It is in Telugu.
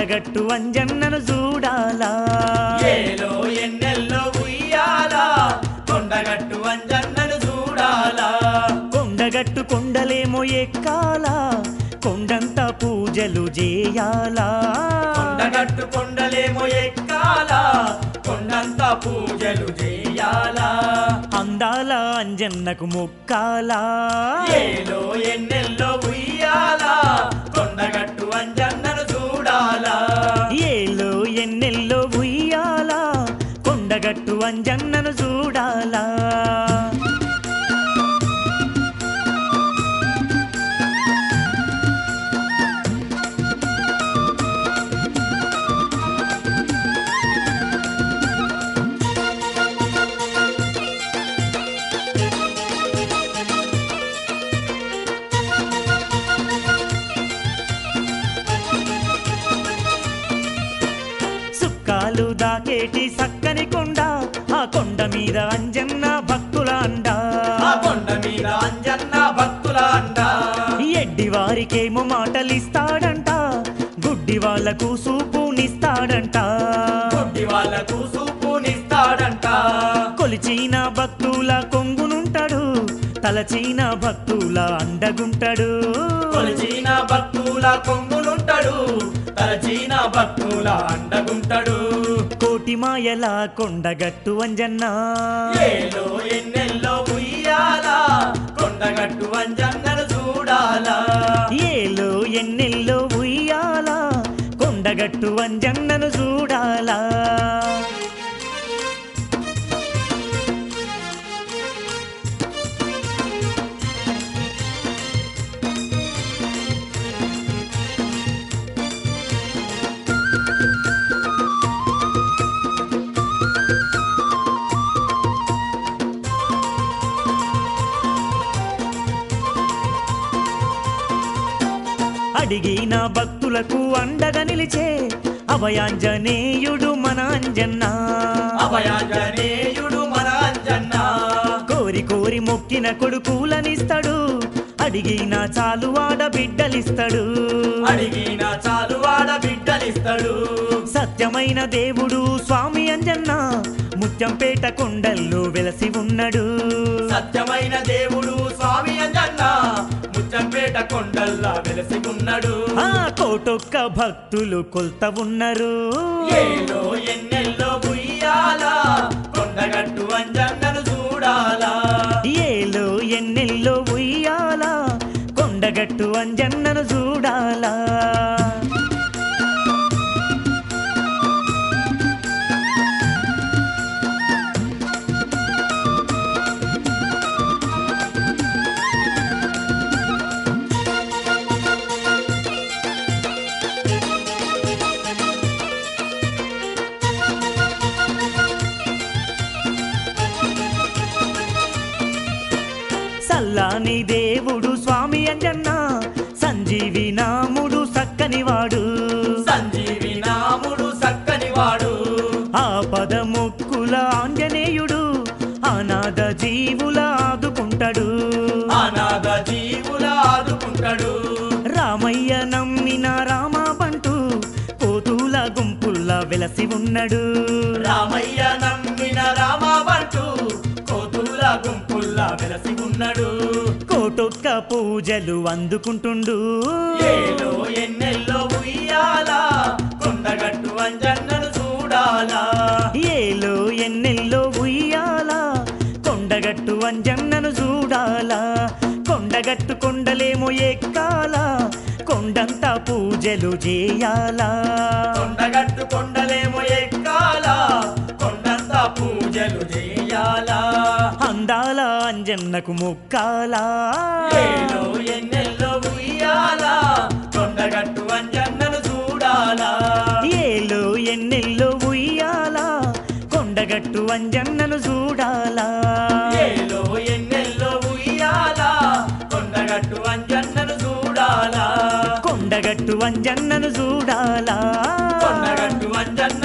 కొండగట్టు అంజన్నను చూడాలా ఏలో ఎన్నెల్లో ఉయ్యాలా కొండగట్టు అంజన్నను చూడాలా కొండగట్టు కొండలేమో ఎక్కాలా కొండంత పూజలు చేయాలా కొండగట్టు కొండలేమో ఎక్కాలా కొండంత పూజలు చేయాలా అందాల అంజన్నకు మొక్కాలా ఏలో ఎన్నెల్లో ఉయ్యాలా కొండగట్టు అంజన్నను చూడాలా ఏలో ఎన్నెల్లో ఉయ్యాలా కొండగట్టు అంజన్నను చూడాలా సుక్కాలు దాకేటి సక్కని కొండ ఆ కొండ మీద అంజన్న భక్తుల అండా ఆ కొండ మీద అంజన్న భక్తుల అంట ఎడ్డి వారికేమో మాటలిస్తాడంట గుడ్డి వాళ్లకు సూపునిస్తాడంట గుడ్డి వాళ్ళకు సూపునిస్తాడంట కొలిచిన భక్తుల కొంగునుంటాడు తలచిన భక్తుల అండగుంటాడు కొలిచిన భక్తుల కొంగులుంటాడు తలచిన భక్తుల అండగుంటాడు కోటి మాయల కొండగట్టు అంజన్న ఏలో ఎన్నెల్లో ఉయ్యాలా కొండగట్టు అంజన్నను చూడాలా ఏలో ఎన్నెల్లో ఉయ్యాలా కొండగట్టు అంజన్నను చూడాలా అడిగిన భక్తులకు అండగా నిలిచే అభయాంజనేయుడు మన అంజన్న అభయాంజనేయుడు మన అంజన్న కోరి కోరి మొక్కిన కొడుకులనిస్తాడు అడిగిన చాలు వాడ బిడ్డలిస్తాడు అడిగిన చాలు వాడ బిడ్డలిస్తాడు సత్యమైన దేవుడు స్వామి అంజన్న ముత్యంపేట కొండల్లో వెలసి ఉన్నాడు సత్యమైన దేవుడు స్వామి అంజన్న ముచ్చంపేట కొండల్లా వెలసి ఉన్నాడు ఆ కోటొక్క భక్తులు కొల్త ఉన్నారు ఏలో ఎన్నెల్లో ఉయ్యాలా కొండగట్టు అంజన్నను చూడాలా ఏలో ఎన్నెల్లో ఉయ్యాలా కొండగట్టు అంజన్నను చూడాలా సల్లాని దేవుడు స్వామి అంజన్న సంజీవి నాముడు సక్కనివాడు సంజీవి నాముడు సక్కని వాడు ఆపద మొక్కుల ఆంజనేయుడు అనాథ జీవుల ఆదుకుంటాడు అనాథ జీవుల ఆదుకుంటాడు రామయ్య నమ్మిన రామ బంటూ కోతుల గుంపుల్లా వెలసి ఉన్నాడు రామయ్య నమ్మిన రామబంటూ కోతుల గుంపుల్లా వెలసి ఉన్నాడు కోటొక్క పూజలు అందుకుంటుండు ఏలో ఎన్నెల్లో ఉయ్యాలా కొండగట్టు అంజన్నను చూడాలా ఏలో ఎన్నెల్లో ఉయ్యాలా కొండగట్టు అంజన్నను చూడాలా కొండగట్టు కొండలేమో ఎక్కాలా కొండంత పూజలు చేయాలా కొండగట్టు కొండలేమో ఎక్కాలా కొండంత పూజలు చేయాలా అందాల అంజన్నకు మొక్కాలా ఏలో ఎన్నెల్లో ఉయ్యాలా కొండగట్టు అంజన్నను చూడాలా ఏలో ఎన్నెల్లో ఉయ్యాలా కొండగట్టు అంజన్నను చూడాలా ఏలో ఎన్నెల్లో ఉయ్యాలా కొండగట్టు అంజన్నను చూడాలా కొండగట్టు అంజన్నను చూడాలా కొండగట్టు అంజన్న